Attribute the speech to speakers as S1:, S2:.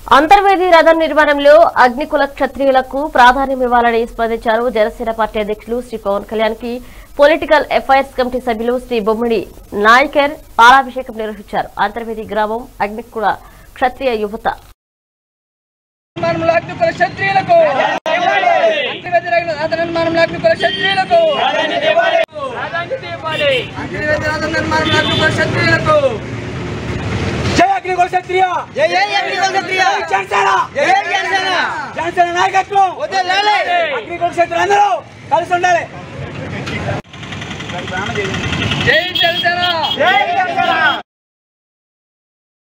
S1: అంతర్వేది రథం నిర్మాణంలో అగ్నికుల క్షత్రియులకు ప్రాధాన్యం ఇవ్వాలని స్పందించారు జనసేన పార్టీ అధ్యక్షులు శ్రీ పవన్ కళ్యాణ్ కి పొలిటికల్ అఫైర్స్ కమిటీ సభ్యులు శ్రీ బొమ్మిడి నాయకర్ పాలాభిషేకం నిర్వహించారు అంతర్వేది గ్రామం అగ్నికుల క్షత్రియ యువత
S2: నిర్మాణంలో అగ్నికుల క్షత్రియులకు అంత్యవేది రథ నిర్మాణంలో అగ్నికుల క్షత్రియులకు అంత్యవేది రథ నిర్మాణంలో అగ్నికుల క్షత్రియులకు
S3: జై అగ్నిగోళ క్షత్రియ
S2: జై జై అగ్నికుల క్షత్రియ
S3: జనసేన
S2: జై జై జనసేన
S3: జనసేన నాయకత్వం
S2: వదలాలి
S3: అగ్నిగోళ క్షత్రియ అందరూ కలిసి ఉండాలి
S2: జై జనసేన
S3: జై